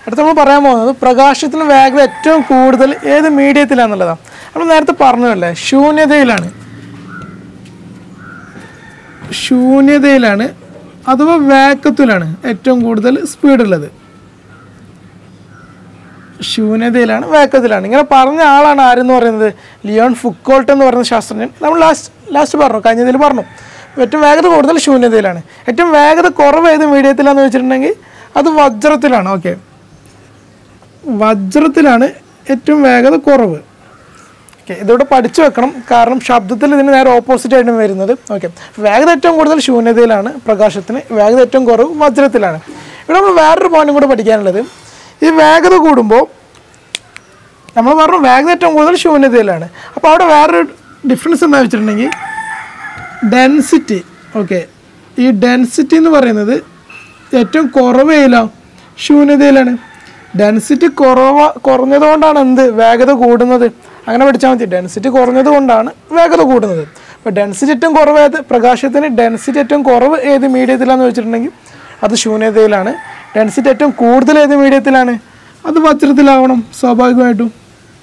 അടുത്ത് നമ്മൾ പറയാൻ പോകുന്നത് പ്രകാശത്തിന് വേഗത ഏറ്റവും കൂടുതൽ ഏത് മീഡിയത്തിലാണെന്നുള്ളതാണ് നമ്മൾ നേരത്തെ പറഞ്ഞതല്ലേ ശൂന്യതയിലാണ് ശൂന്യതയിലാണ് അഥവാ വേഗത്തിലാണ് ഏറ്റവും കൂടുതൽ സ്പീഡുള്ളത് ശൂന്യതയിലാണ് വേഗത്തിലാണ് ഇങ്ങനെ പറഞ്ഞ ആളാണ് ആരെന്ന് പറയുന്നത് ലിയോൺ ഫുക്കോൾട്ട് എന്ന് പറയുന്ന ശാസ്ത്രജ്ഞൻ നമ്മൾ ലാസ്റ്റ് ലാസ്റ്റ് പറഞ്ഞു കഴിഞ്ഞതിൽ പറഞ്ഞു ഏറ്റവും വേഗത കൂടുതൽ ശൂന്യതയിലാണ് ഏറ്റവും വേഗത കുറവ് ഏത് മീഡിയത്തിലാണെന്ന് വെച്ചിട്ടുണ്ടെങ്കിൽ അത് വജ്രത്തിലാണ് ഓക്കെ വജ്രത്തിലാണ് ഏറ്റവും വേഗത കുറവ് ഓക്കെ ഇതിവിടെ പഠിച്ചു വെക്കണം കാരണം ശബ്ദത്തിൽ ഇതിന് നേരെ ഓപ്പോസിറ്റ് ആയിട്ട് വരുന്നത് ഓക്കെ വേഗത ഏറ്റവും കൂടുതൽ ശൂന്യതയിലാണ് പ്രകാശത്തിന് വേഗത ഏറ്റവും കുറവ് വജ്രത്തിലാണ് ഇവിടെ നമ്മൾ വേറൊരു പോയിന്റും കൂടെ പഠിക്കാനുള്ളത് ഈ വേഗത കൂടുമ്പോൾ നമ്മൾ പറഞ്ഞു വേഗത ഏറ്റവും കൂടുതൽ ശൂന്യതയിലാണ് അപ്പോൾ അവിടെ വേറൊരു ഡിഫറൻസ് എന്താ വെച്ചിട്ടുണ്ടെങ്കിൽ ഡെൻസിറ്റി ഓക്കെ ഈ ഡെൻസിറ്റി എന്ന് പറയുന്നത് ഏറ്റവും കുറവ് ഏതിലാണ് ശൂന്യതയിലാണ് ഡെൻസിറ്റി കുറവ് കുറഞ്ഞതുകൊണ്ടാണ് എന്ത് വേഗത കൂടുന്നത് അങ്ങനെ പഠിച്ചാൽ മതി ഡെൻസിറ്റി കുറഞ്ഞത് കൊണ്ടാണ് വേഗത കൂടുന്നത് അപ്പോൾ ഡെൻസിറ്റി ഏറ്റവും കുറവ് ഏത് പ്രകാശത്തിന് ഡെൻസിറ്റി ഏറ്റവും കുറവ് ഏത് മീഡിയത്തിലാണെന്ന് വെച്ചിട്ടുണ്ടെങ്കിൽ അത് ശൂന്യതയിലാണ് ഡെൻസിറ്റി ഏറ്റവും കൂടുതൽ ഏത് മീഡിയത്തിലാണ് അത് വജ്രത്തിലാവണം സ്വാഭാവികമായിട്ടും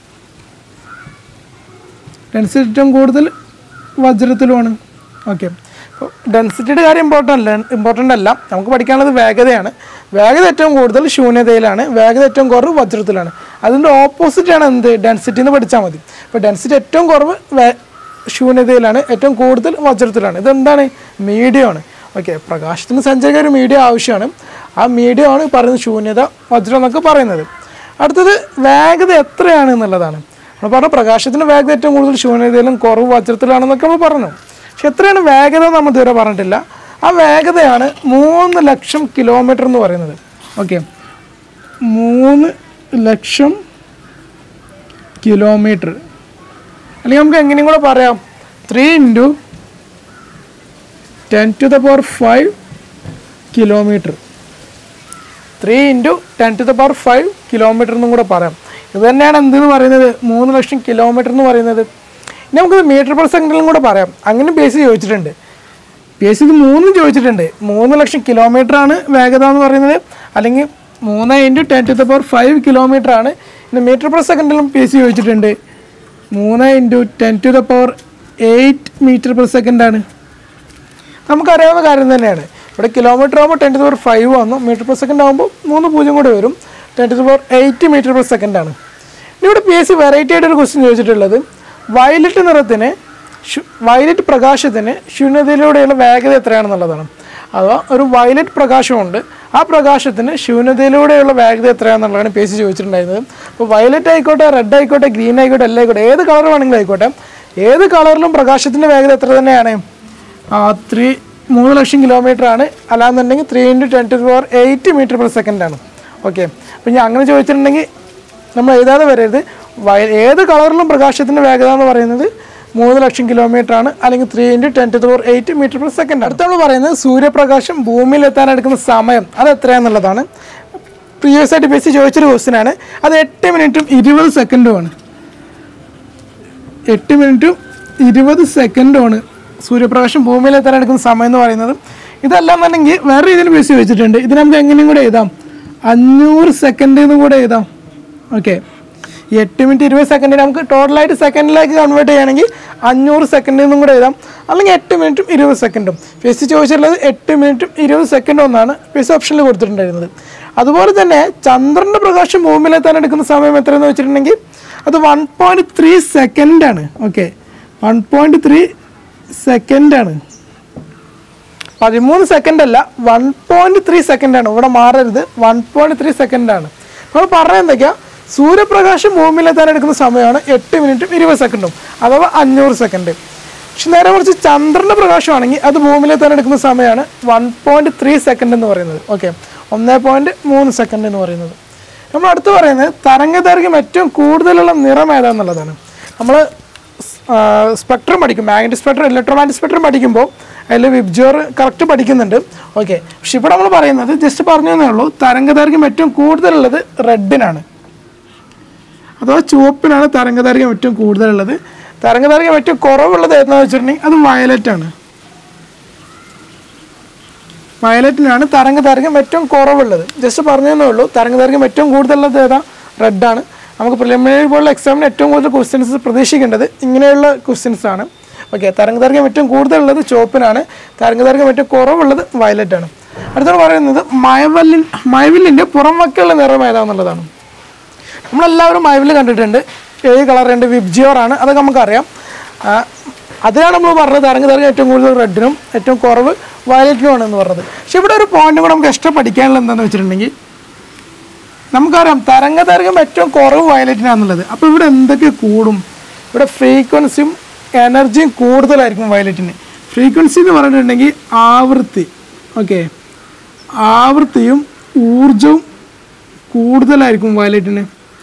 ഡെൻസിറ്റി ഏറ്റവും കൂടുതൽ വജ്രത്തിലുമാണ് ഓക്കെ അപ്പോൾ ഡെൻസിറ്റിയുടെ കാര്യം ഇമ്പോർട്ടൻ്റ് അല്ല ഇമ്പോർട്ടൻ്റ് അല്ല നമുക്ക് പഠിക്കാനുള്ളത് വേഗതയാണ് വേഗത ഏറ്റവും കൂടുതൽ ശൂന്യതയിലാണ് വേഗത ഏറ്റവും കുറവ് വജ്രത്തിലാണ് അതിൻ്റെ ഓപ്പോസിറ്റാണ് എന്ത് ഡെൻസിറ്റി എന്ന് പഠിച്ചാൽ മതി അപ്പോൾ ഡെൻസിറ്റി ഏറ്റവും കുറവ് വേ ശൂന്യതയിലാണ് ഏറ്റവും കൂടുതൽ വജ്രത്തിലാണ് ഇതെന്താണ് മീഡിയമാണ് ഓക്കെ പ്രകാശത്തിന് സഞ്ചരിക്കാൻ ഒരു മീഡിയം ആവശ്യമാണ് ആ മീഡിയമാണ് പറയുന്നത് ശൂന്യത വജ്രം എന്നൊക്കെ പറയുന്നത് അടുത്തത് വേഗത എത്രയാണ് എന്നുള്ളതാണ് നമ്മൾ പറഞ്ഞു പ്രകാശത്തിന് വേഗത ഏറ്റവും കൂടുതൽ ശൂന്യതയിലും കുറവ് വജ്രത്തിലാണെന്നൊക്കെ നമ്മൾ പറഞ്ഞു പക്ഷെ എത്രയാണ് വേഗത എന്ന് നമ്മൾ ഇതുവരെ പറഞ്ഞിട്ടില്ല ആ വേഗതയാണ് മൂന്ന് ലക്ഷം കിലോമീറ്റർ എന്ന് പറയുന്നത് ഓക്കെ മൂന്ന് ലക്ഷം കിലോമീറ്റർ അല്ലെങ്കിൽ നമുക്ക് എങ്ങനെയും കൂടെ പറയാം three into ten to the power five kilometre three into ten to the power five kilometre എന്നും കൂടെ പറയാം ഇത് തന്നെയാണ് എന്തെന്ന് പറയുന്നത് മൂന്ന് ലക്ഷം കിലോമീറ്റർ എന്ന് പറയുന്നത് ഇനി നമുക്കത് മീറ്റർ പെർ സെക്കൻഡിലും കൂടെ പറയാം അങ്ങനെ ബേസ് ചോദിച്ചിട്ടുണ്ട് ബേസ് ഇത് മൂന്നും ചോദിച്ചിട്ടുണ്ട് മൂന്ന് ലക്ഷം കിലോമീറ്റർ ആണ് വേഗത എന്ന് പറയുന്നത് അല്ലെങ്കിൽ മൂന്ന് into ten to the power five kilometre ആണ് ഇനി മീറ്റർ പെർ സെക്കൻഡിലും ബേസ് ചോദിച്ചിട്ടുണ്ട് മൂന്ന് into ten to the power eight metre per second ആണ് നമുക്കറിയാവുന്ന കാര്യം തന്നെയാണ് ഇവിടെ കിലോമീറ്റർ ആകുമ്പോൾ ടെൻ ടു പവർ ഫൈവ് വന്നു മീറ്റർ പെർ സെക്കൻഡ് ആകുമ്പോൾ മൂന്ന് പൂജ്യം കൂടെ വരും ten to power eight metre per second ആണ് ഇനി ഇവിടെ പി എസ് സി വെറൈറ്റി ആയിട്ട് ഒരു ക്വസ്റ്റ്യൻ ചോദിച്ചിട്ടുള്ളത് വയലറ്റ് നിറത്തിന് വയലറ്റ് പ്രകാശത്തിന് ശൂന്യതയിലൂടെയുള്ള വേഗത എത്രയാണെന്നുള്ളതാണ് അഥവാ ഒരു വയലറ്റ് പ്രകാശമുണ്ട് ആ പ്രകാശത്തിന് ശൂന്യതയിലൂടെയുള്ള വേഗത എത്രയാണെന്നുള്ളതാണ് പി എസ് സി ചോദിച്ചിട്ടുണ്ടായിരുന്നത് അപ്പോൾ വയലറ്റ് ആയിക്കോട്ടെ റെഡ് ആയിക്കോട്ടെ ഗ്രീൻ ആയിക്കോട്ടെ എല്ലാം ആയിക്കോട്ടെ ഏത് കളർ വേണമെങ്കിലും ആയിക്കോട്ടെ ഏത് കളറിലും പ്രകാശത്തിൻ്റെ വേഗത എത്ര തന്നെയാണ് ത്രീ മൂന്ന് ലക്ഷം കിലോമീറ്റർ ആണ് അല്ലാന്നുണ്ടെങ്കിൽ three into ten to power eight metre per second ആണ് ഓക്കെ അപ്പോൾ ഞാൻ അങ്ങനെ ചോദിച്ചിട്ടുണ്ടെങ്കിൽ നമ്മൾ എഴുതാതെ വരരുത് വയ ഏത് കളറിലും പ്രകാശത്തിൻ്റെ വേഗത എന്ന് പറയുന്നത് മൂന്ന് ലക്ഷം കിലോമീറ്റർ ആണ് അല്ലെങ്കിൽ three into ten to power eight metre per second അടുത്ത നമ്മൾ പറയുന്നത് സൂര്യപ്രകാശം ഭൂമിയിൽ എത്താൻ എടുക്കുന്ന സമയം അത് എത്രയാണെന്നുള്ളതാണ് പ്രീവിയസ് ആയിട്ട് ബേസ് ചോദിച്ചൊരു ക്വസ്റ്റ്യൻ ആണ് അത് എട്ട് മിനിറ്റും ഇരുപത് സെക്കൻഡുമാണ് എട്ട് മിനിറ്റും ഇരുപത് സെക്കൻഡുമാണ് സൂര്യപ്രകാശം ഭൂമിയിൽ എത്താൻ എടുക്കുന്ന സമയം എന്ന് പറയുന്നത് ഇതല്ലാന്നുണ്ടെങ്കിൽ വേറെ രീതിയിൽ ബേസ് ചോദിച്ചിട്ടുണ്ട് ഇത് നമുക്ക് എങ്ങനെയും കൂടെ എഴുതാം അഞ്ഞൂറ് സെക്കൻഡ് എന്ന് കൂടെ എഴുതാം ഓക്കെ എട്ട് മിനിറ്റ് ഇരുപത് സെക്കൻഡിന് നമുക്ക് ടോട്ടലായിട്ട് സെക്കൻഡിലേക്ക് കൺവേർട്ട് ചെയ്യുകയാണെങ്കിൽ അഞ്ഞൂറ് സെക്കൻഡിൽ നിന്നും കൂടെ എഴുതാം അല്ലെങ്കിൽ എട്ട് മിനിറ്റും ഇരുപത് സെക്കൻഡും ഫെസ് ചോദിച്ചിട്ടുള്ളത് എട്ട് മിനിറ്റും ഇരുപത് സെക്കൻഡും എന്നാണ് ഫെസ് ഓപ്ഷനിൽ കൊടുത്തിട്ടുണ്ടായിരുന്നത് അതുപോലെ തന്നെ ചന്ദ്രൻ്റെ പ്രകാശം ഭൂമിയിലെത്താൻ എടുക്കുന്ന സമയം എത്രയെന്ന് വെച്ചിട്ടുണ്ടെങ്കിൽ അത് വൺ പോയിൻറ്റ് ത്രീ സെക്കൻഡാണ് ഓക്കെ വൺ പോയിൻറ്റ് ത്രീ സെക്കൻഡാണ് പതിമൂന്ന് സെക്കൻഡ് അല്ല വൺ പോയിന്റ് ത്രീ സെക്കൻഡ് ആണ് ഇവിടെ മാറരുത് വൺ പോയിന്റ് ത്രീ സെക്കൻഡ് ആണ് നമ്മൾ പറഞ്ഞ എന്തൊക്കെയാ സൂര്യപ്രകാശം ഭൂമിയിലെത്താൻ എടുക്കുന്ന സമയമാണ് എട്ട് മിനിറ്റും ഇരുപത് സെക്കൻഡും അഥവാ അഞ്ഞൂറ് സെക്കൻഡ് പക്ഷെ നേരെ മറിച്ച് ചന്ദ്രൻ്റെ പ്രകാശമാണെങ്കിൽ അത് ഭൂമിയിലെത്താൻ എടുക്കുന്ന സമയമാണ് വൺ പോയിന്റ് ത്രീ സെക്കൻഡ് എന്ന് പറയുന്നത് ഓക്കെ ഒന്ന് പോയിന്റ് മൂന്ന് സെക്കൻഡ് എന്ന് പറയുന്നത് നമ്മൾ അടുത്ത് പറയുന്നത് തരംഗദൈർഘ്യം ഏറ്റവും കൂടുതലുള്ള നിറം ഏതാന്നുള്ളതാണ് നമ്മൾ സ്പെക്ട്രം പഠിക്കും മാഗ്നറ്റിക് സ്പെക്ട്രം ഇലക്ട്രോമാഗ്നറ്റിക് സ്പെക്ട്രം പഠിക്കുമ്പോൾ അതിൽ വിബ്ജോർ കറക്റ്റ് പഠിക്കുന്നുണ്ട് ഓക്കെ പക്ഷെ ഇവിടെ നമ്മൾ പറയുന്നത് ജസ്റ്റ് പറഞ്ഞു തന്നേ ഉള്ളൂ തരംഗദൈർഘ്യം ഏറ്റവും കൂടുതലുള്ളത് റെഡിനാണ് അഥവാ ചുവപ്പിനാണ് തരംഗദൈർഘ്യം ഏറ്റവും കൂടുതലുള്ളത് തരംഗദൈർഘ്യം ഏറ്റവും കുറവുള്ളത് ഏതാണെന്ന് വെച്ചിട്ടുണ്ടെങ്കിൽ അത് വയലറ്റ് ആണ് വയലറ്റിനാണ് തരംഗ ദൈർഘ്യം ഏറ്റവും കുറവുള്ളത് ജസ്റ്റ് പറഞ്ഞതേ ഉള്ളൂ തരംഗ ദൈർഘ്യം ഏറ്റവും കൂടുതലുള്ളത് ഏതാ റെഡാണ് നമുക്ക് പ്രിലിമിനറി പോലുള്ള എക്സാമിന് ഏറ്റവും കൂടുതൽ ക്വസ്റ്റ്യൻസ് പ്രതീക്ഷിക്കേണ്ടത് ഇങ്ങനെയുള്ള ക്വസ്റ്റ്യൻസ് ആണ് ഓക്കെ തരംഗ ദൈർഘ്യം ഏറ്റവും കൂടുതലുള്ളത് ചുവപ്പിനാണ് തരംഗ ദൈർഘ്യം ഏറ്റവും കുറവുള്ളത് വയലറ്റ് ആണ് അടുത്തത് പറയുന്നത് മയവല്ലിൻ മയവില്ലിൻ്റെ പുറംവക്കുള്ള നിറം ഏതാണെന്നുള്ളതാണ് നമ്മളെല്ലാവരും മൈവിൽ കണ്ടിട്ടുണ്ട് ഏഴ് കളറുണ്ട് വിബ്ജിയോർ ആണ് അതൊക്കെ നമുക്കറിയാം ആ, അതിലാണ് നമ്മൾ പറഞ്ഞത് തരംഗ തരംഗം ഏറ്റവും കൂടുതൽ റെഡിനും ഏറ്റവും കുറവ് വയലറ്റിനുമാണ് എന്ന് പറഞ്ഞത് പക്ഷെ ഇവിടെ ഒരു പോയിന്റ് കൂടെ നമുക്ക് എക്സ്ട്രാ പഠിക്കാനുള്ള എന്താണെന്ന് വെച്ചിട്ടുണ്ടെങ്കിൽ നമുക്കറിയാം തരംഗ തരംഗം ഏറ്റവും കുറവ് വയലറ്റിനാന്നുള്ളത് അപ്പോൾ ഇവിടെ എന്തൊക്കെ കൂടും ഇവിടെ ഫ്രീക്വൻസിയും എനർജിയും കൂടുതലായിരിക്കും വയലറ്റിന് ഫ്രീക്വൻസി എന്ന് പറഞ്ഞിട്ടുണ്ടെങ്കിൽ ആവൃത്തി ഓക്കെ ആവൃത്തിയും ഊർജവും കൂടുതലായിരിക്കും വയലറ്റിന്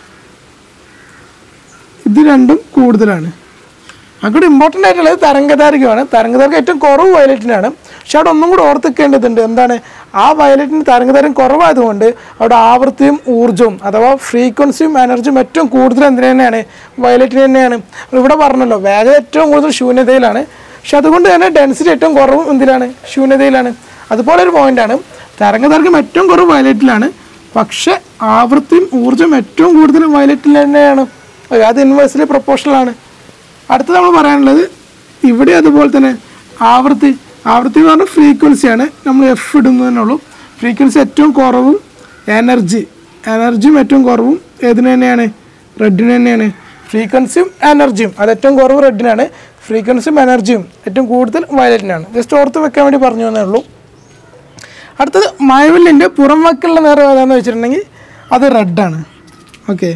ഇത് രണ്ടും കൂടുതലാണ് അങ്ങോട്ട് ഇമ്പോർട്ടൻ്റ് ആയിട്ടുള്ളത് തരംഗദൈർഘ്യമാണ് തരംഗദൈർഘ്യം ഏറ്റവും കുറവ് വയലറ്റിനാണ് പക്ഷെ അവിടെ ഒന്നും കൂടെ ഓർത്തിക്കേണ്ടതുണ്ട് എന്താണ് ആ വയലറ്റിന് തരംഗദൈർഘ്യം കുറവായതുകൊണ്ട് അവിടെ ആവൃത്തിയും ഊർജ്ജവും അഥവാ ഫ്രീക്വൻസിയും എനർജിയും ഏറ്റവും കൂടുതൽ എന്തിനു തന്നെയാണ് വയലറ്റിന് തന്നെയാണ് ഇവിടെ പറഞ്ഞല്ലോ വേഗത ഏറ്റവും കൂടുതൽ ശൂന്യതയിലാണ് പക്ഷെ അതുകൊണ്ട് തന്നെ ഡെൻസിറ്റി ഏറ്റവും കുറവും എന്തിലാണ് ശൂന്യതയിലാണ് അതുപോലെ ഒരു പോയിന്റാണ് തരംഗദൈർഘ്യം ഏറ്റവും കുറവ് വയലറ്റിലാണ് പക്ഷെ ആവൃത്തിയും ഊർജ്ജം ഏറ്റവും കൂടുതൽ വയലറ്റിൽ തന്നെയാണ് അത് ഇൻവേഴ്സിലി പ്രൊപ്പോർഷണൽ ആണ് അടുത്ത നമ്മൾ പറയാനുള്ളത് ഇവിടെ അതുപോലെ തന്നെ ആവൃത്തി ആവൃത്തി എന്ന് പറഞ്ഞാൽ ഫ്രീക്വൻസിയാണ് നമ്മൾ എഫ് ഇടുന്നതിനുള്ളൂ ഫ്രീക്വൻസി ഏറ്റവും കുറവും എനർജി എനർജിയും ഏറ്റവും കുറവും ഏതിന് തന്നെയാണ് റെഡിന് തന്നെയാണ് ഫ്രീക്വൻസിയും എനർജിയും അത് ഏറ്റവും കുറവ് റെഡിനാണ് ഫ്രീക്വൻസിയും എനർജിയും ഏറ്റവും കൂടുതൽ വയലറ്റിനാണ് ജസ്റ്റ് ഓർത്ത് വെക്കാൻ വേണ്ടി പറഞ്ഞു എന്നേ ഉള്ളൂ അടുത്തത് മഴവില്ലിൻ്റെ പുറം വക്കുള്ള നിറം ഏതാണെന്ന് വെച്ചിട്ടുണ്ടെങ്കിൽ അത് റെഡാണ് ഓക്കെ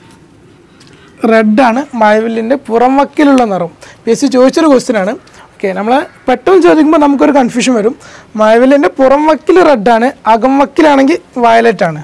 റെഡാണ് മഴവില്ലിൻ്റെ പുറം വക്കിലുള്ള നിറം പി എസ് സി ചോദിച്ചൊരു ക്വസ്റ്റ്യൻ ആണ് ഓക്കെ നമ്മൾ പെട്ടെന്ന് ചോദിക്കുമ്പോൾ നമുക്കൊരു കൺഫ്യൂഷൻ വരും മഴവില്ലിൻ്റെ പുറം വക്കിൽ റെഡാണ് അകം വക്കിലാണെങ്കിൽ വയലറ്റ് ആണ്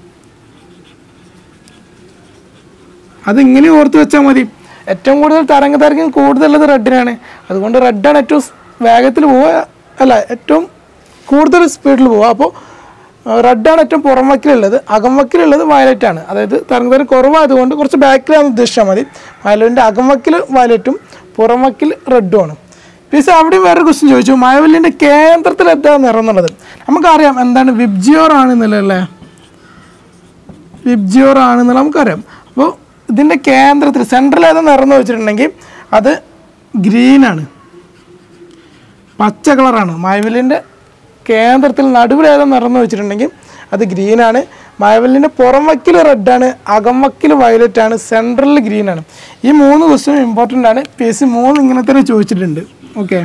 അതിങ്ങനെ ഓർത്ത് വെച്ചാൽ മതി ഏറ്റവും കൂടുതൽ തരംഗ ദൈർഘ്യം കൂടുതലുള്ളത് റെഡിനാണ് അതുകൊണ്ട് റെഡാണ് ഏറ്റവും സ് വേഗത്തിൽ പോവുക അല്ല ഏറ്റവും കൂടുതൽ സ്പീഡിൽ പോവുക അപ്പോൾ റെഡാണ് ഏറ്റവും പുറം വക്കിലുള്ളത് അകം വക്കിലുള്ളത് വയലറ്റ് ആണ് അതായത് തരംഗ ദൈർഘ്യം കുറവായതുകൊണ്ട് കുറച്ച് ബാക്കിലാണെന്ന് ഉദ്ദേശിച്ചാൽ മതി വയലറ്റിൻ്റെ അകം വക്കിൽ വയലറ്റും പുറം വക്കിൽ റെഡും ആണ് പീസ് അവിടെയും വേറൊരു ക്വസ്റ്റ്യൻ ചോദിച്ചു മഴവില്ലിൻ്റെ കേന്ദ്രത്തിൽ എന്താ നിറം എന്നുള്ളത് നമുക്കറിയാം എന്താണ് വിബ്ജിയോർ ആണെന്നുള്ളതല്ലേ വിബ്ജിയോർ ആണെന്നുള്ള നമുക്കറിയാം അപ്പോൾ ഇതിൻ്റെ കേന്ദ്രത്തിൽ സെൻട്രൽ ഏതാ നിറന്ന് വെച്ചിട്ടുണ്ടെങ്കിൽ അത് ഗ്രീനാണ് പച്ച കളറാണ് മഴവില്ലിൻ്റെ കേന്ദ്രത്തിൽ നടുവിൽ ഏതാ നിറന്ന് വെച്ചിട്ടുണ്ടെങ്കിൽ അത് ഗ്രീനാണ് മഴവില്ലിൻ്റെ പുറം വക്കിൽ റെഡാണ് അകം വക്കിൽ വയലറ്റ് ആണ് സെൻട്രലിൽ ഗ്രീനാണ് ഈ മൂന്ന് ക്വസ്റ്റ്യൻ ഇമ്പോർട്ടൻ്റ് ആണ് പി എസ് സി മൂന്ന് ഇങ്ങനെ തന്നെ ചോദിച്ചിട്ടുണ്ട് ഓക്കെ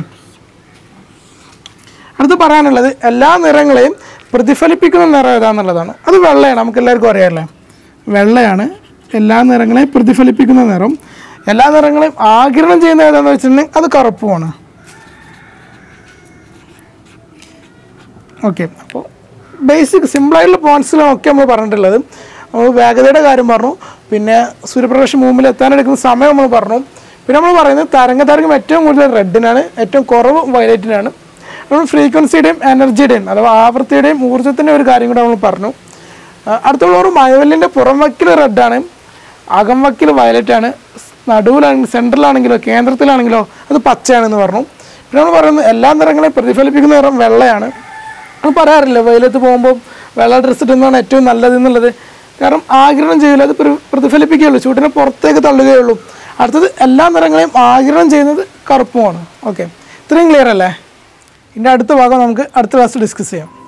അടുത്ത് പറയാനുള്ളത് എല്ലാ നിറങ്ങളെയും പ്രതിഫലിപ്പിക്കുന്ന നിറം ഏതാന്നുള്ളതാണ് അത് വെള്ളയാണ് നമുക്ക് എല്ലാവർക്കും അറിയാമല്ലേ വെള്ളയാണ് എല്ലാ നിറങ്ങളെയും പ്രതിഫലിപ്പിക്കുന്ന നിറം എല്ലാ നിറങ്ങളെയും ആഗിരണം ചെയ്യുന്ന ഏതാണെന്ന് വെച്ചിട്ടുണ്ടെങ്കിൽ അത് കറുപ്പുമാണ് ഓക്കെ അപ്പോൾ ബേസിക് സിമ്പിളായിട്ടുള്ള പോയിന്റ്സിലൊക്കെ നമ്മൾ പറഞ്ഞിട്ടുള്ളത് നമ്മൾ വേഗതയുടെ കാര്യം പറഞ്ഞു പിന്നെ സൂര്യപ്രകാശം മൂമ്പിൽ എത്താനെടുക്കുന്ന സമയം നമ്മൾ പറഞ്ഞു പിന്നെ നമ്മൾ പറയുന്നത് തരംഗ തരംഗം ഏറ്റവും കൂടുതൽ റെഡിനാണ് ഏറ്റവും കുറവ് വയലറ്റിനാണ് നമ്മൾ ഫ്രീക്വൻസിയുടെയും എനർജിയുടെയും അഥവാ ആവൃത്തിയുടെയും ഊർജ്ജത്തിൻ്റെ ഒരു കാര്യം കൂടെ നമ്മൾ പറഞ്ഞു ആ, അടുത്തുള്ള ഒരു മഴവല്ലിൻ്റെ പുറം വക്കിൽ റെഡാണ് അകം വക്കിൽ വയലറ്റാണ് നടുവിലാണെങ്കിൽ സെൻട്രലാണെങ്കിലോ കേന്ദ്രത്തിലാണെങ്കിലോ അത് പച്ചയാണെന്ന് പറഞ്ഞു പിന്നെ നമ്മൾ പറയുന്നത് എല്ലാ നിറങ്ങളെയും പ്രതിഫലിപ്പിക്കുന്ന നിറം വെള്ളയാണ് അത് പറയാറില്ല വെയിലത്ത് പോകുമ്പോൾ വെള്ള ഡ്രസ്സ് ഇടുന്നതാണ് ഏറ്റവും നല്ലത് എന്നുള്ളത് കാരണം ആഗിരണം ചെയ്യില്ല അത് പ്ര- പ്രതിഫലിപ്പിക്കുകയുള്ളൂ ചൂട്ടിനെ പുറത്തേക്ക് തള്ളുകയുള്ളൂ അടുത്തത് എല്ലാ നിറങ്ങളെയും ആഗിരണം ചെയ്യുന്നത് കറുപ്പുമാണ് ഓക്കെ ഇത്രയും ക്ലിയർ അല്ലേ ഇതിൻ്റെ അടുത്ത ഭാഗം നമുക്ക് അടുത്ത ക്ലാസ് ഡിസ്കസ് ചെയ്യാം